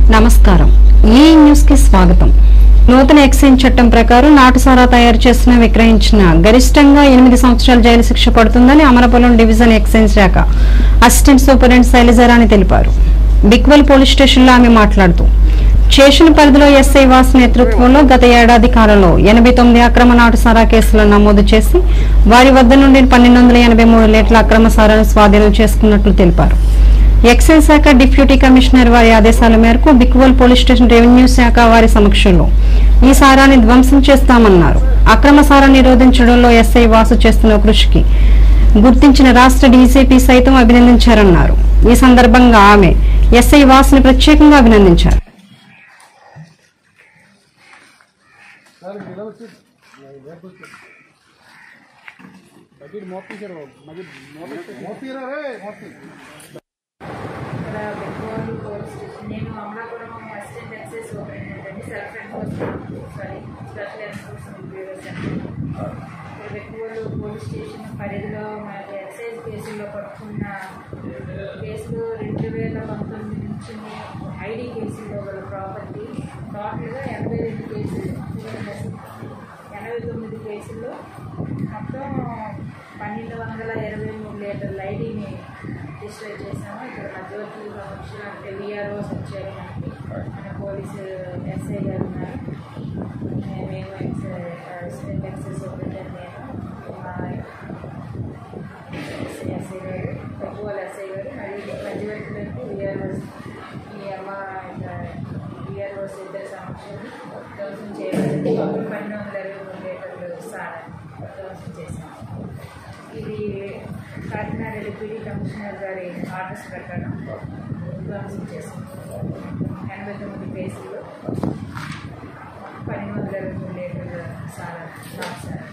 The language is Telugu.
నమస్కారం ఈ న్యూస్ కి స్వాగతం నూతన ఎక్సైజ్ చట్టం ప్రకారం నాటుసారా తయారు చేసిన విక్రయించిన గరిష్టంగా ఎనిమిది సంవత్సరాల జైలు శిక్ష పడుతుందని అమరపురం డివిజన్ ఎక్సైజ్ శాఖ అసిస్టెంట్ సూపరింటెండెంట్ శైలజారాణి తెలిపారు బిక్వల్ పోలీస్ స్టేషన్లో ఆమె మాట్లాడుతూ స్టేషన్ పరిధిలో ఎస్ఐ వాస్ నేతృత్వంలో గత ఏడాది కాలంలో ఎనభై తొమ్మిది అక్రమ నాటుసారా కేసులను నమోదు చేసి వారి వద్ద నుండి పన్నెండు వందల ఎనభై మూడు లీటర్ల అక్రమ సారాను స్వాధీనం చేసుకున్నట్లు తెలిపారు ఎక్సైజ్ శాఖ డిప్యూటీ కమిషనర్ వారి ఆదేశాల మేరకు బిక్వల్ పోలీస్ స్టేషన్ రెవెన్యూ శాఖ వారి సమక్షంలో ఈ సారాన్ని ధ్వంసం చేస్తామన్నారు అక్రమ సారా నిరోధించడంలో ఎస్ఐ వాసు చేస్తున్న కృషికి గుర్తించిన రాష్ట్ర డీజీపీ సైతం అభినందించారన్నారు ఈ సందర్భంగా ఆమె ఎస్ఐ వాసుని ప్రత్యేకంగా అభినందించారు ఇక్కడ బెంగళూరు పోలీస్ స్టేషన్ నేను అమలాపురం అసిస్టెంట్ ఎక్సైజ్ సూపరింటెండెంట్ అండి self enforcement sorry special enforcement bureau centre ఇక్కడ బెంగళూరు పోలీస్ స్టేషన్ పరిధిలో మనకి ఎక్సైజ్ కేసుల్లో పట్టుకున్న కేసులు రెండు వేల పంతొమ్మిది నుంచి ఐడి కేసుల్లో గల ప్రాపర్టీ టోటల్గా ఎనభై రెండు కేసులు ఎనభై తొమ్మిది కేసుల్లో మొత్తం పన్నెండు వందల ఇరవై మూడు లీటర్ల ఐడిని డిస్ట్రాయ్ చేసాము ఇక్కడ మధ్యవర్తి సమక్షం అంటే విఆర్ఓస్ వచ్చారు మనకి మన పోలీసు ఎస్ఐ గారు ఉన్నారు మే- మేము ఎక్సై అసిస్టెంట్ ఎక్సైజ్ సూపరింటెండెంట్ నేను మా ఎస్ఐ ఎస్ఐ గారు తక్కువ ఎస్ఐ గారు మరియు మధ్యవర్తులకు విఆర్ఓస్ ఈ అమ్మ విఆర్ఓస్ ఇద్దరు సమక్షంలో దోషం చేయబడింది మొత్తం పన్నెండు వందల ఇరవై మూడు లీటర్లు సార్ దోషం చేశాము ఇది కాకినాడ డిప్యూటీ కమిషనర్ గారి ఆర్డర్స్ ప్రకారం ధ్వంసం చేశాం ఎనభై తొమ్మిది కేసులు పన్నెండు వందల ఇరవై మూడు లీటర్ల సార్ నాటు సార్